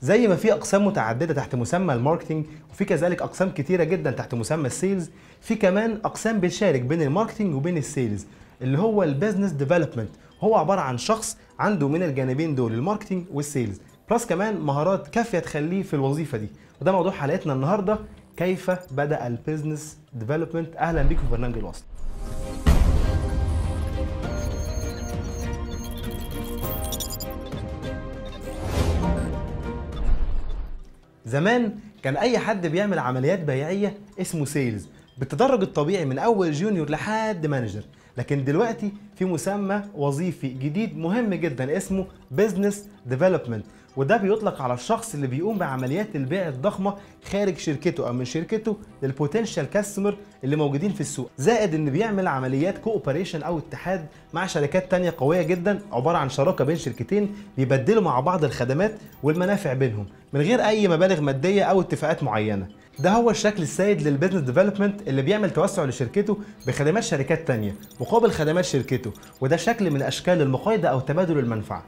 زي ما في اقسام متعدده تحت مسمى الماركتنج وفي كذلك اقسام كتيره جدا تحت مسمى السيلز في كمان اقسام بتشارك بين الماركتنج وبين السيلز اللي هو البيزنس ديفلوبمنت هو عباره عن شخص عنده من الجانبين دول الماركتنج والسيلز بلس كمان مهارات كافيه تخليه في الوظيفه دي وده موضوع حلقتنا النهارده كيف بدا البيزنس ديفلوبمنت اهلا بيكم في برنامج الوصل زمان كان اي حد بيعمل عمليات بيعيه اسمه سيلز بالتدرج الطبيعي من اول جونيور لحد مانجر لكن دلوقتي في مسمى وظيفي جديد مهم جدا اسمه بزنس ديفلوبمنت وده بيطلق على الشخص اللي بيقوم بعمليات البيع الضخمه خارج شركته او من شركته للبوتنشال كاستمر اللي موجودين في السوق زائد ان بيعمل عمليات كوبريشن او اتحاد مع شركات تانية قويه جدا عباره عن شراكه بين شركتين بيبدلوا مع بعض الخدمات والمنافع بينهم من غير اي مبالغ ماديه او اتفاقات معينه ده هو الشكل السائد للبيزنس ديفلوبمنت اللي بيعمل توسع لشركته بخدمات شركات تانية مقابل خدمات شركته وده شكل من اشكال المقايضه او تبادل المنفعه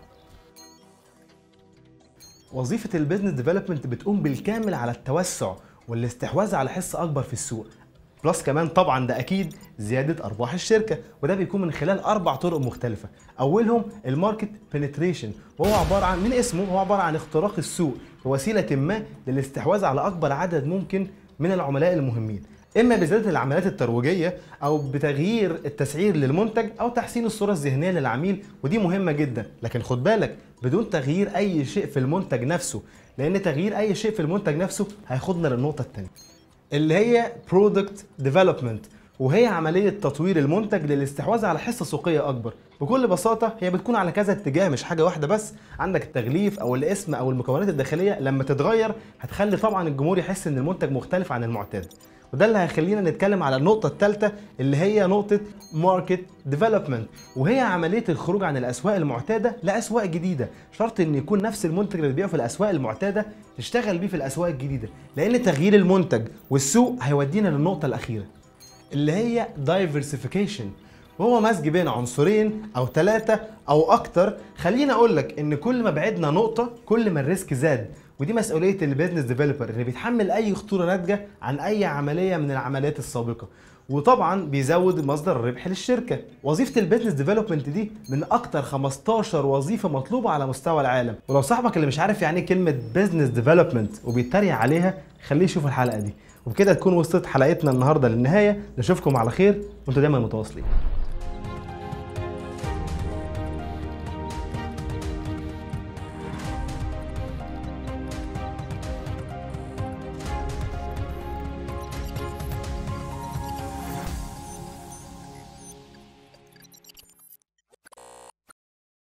وظيفه البيزنس ديفلوبمنت بتقوم بالكامل على التوسع والاستحواذ على حصه اكبر في السوق بلس كمان طبعا ده اكيد زياده ارباح الشركه وده بيكون من خلال اربع طرق مختلفه اولهم الماركت بنتريشن وهو عباره عن من اسمه هو عباره عن اختراق السوق بوسيله ما للاستحواذ على اكبر عدد ممكن من العملاء المهمين اما بزياده العمليات الترويجيه او بتغيير التسعير للمنتج او تحسين الصوره الذهنيه للعميل ودي مهمه جدا لكن خد بالك بدون تغيير اي شيء في المنتج نفسه لان تغيير اي شيء في المنتج نفسه هياخدنا للنقطه الثانيه اللي هي برودكت ديفلوبمنت وهي عملية تطوير المنتج للاستحواذ على حصة سوقية أكبر بكل بساطة هي بتكون على كذا اتجاه مش حاجة واحدة بس عندك التغليف أو الاسم أو المكونات الداخلية لما تتغير هتخلي طبعا الجمهور يحس إن المنتج مختلف عن المعتاد وده اللي هيخلينا نتكلم على النقطة الثالثة اللي هي نقطة ماركت ديفلوبمنت وهي عملية الخروج عن الأسواق المعتادة لأسواق جديدة شرط إن يكون نفس المنتج اللي بتبيعه في الأسواق المعتادة تشتغل بيه في الأسواق الجديدة لأن تغيير المنتج والسوق هيودينا للنقطة الأخيرة اللي هي diversification وهو مزج بين عنصرين او ثلاثة او اكتر خليني اقول لك ان كل ما بعدنا نقطة كل ما الريسك زاد ودي مسؤولية البيزنس ديفلوبر اللي بيتحمل اي خطورة ناتجة عن اي عملية من العمليات السابقة وطبعا بيزود مصدر الربح للشركة وظيفة البيزنس ديفلوبمنت دي من اكتر 15 وظيفة مطلوبة على مستوى العالم ولو صاحبك اللي مش عارف يعني ايه كلمة بيزنس ديفلوبمنت وبيتريق عليها خليه يشوف الحلقة دي وبكده تكون وصلت حلقتنا النهارده للنهايه نشوفكم على خير وانتوا دايما متواصلين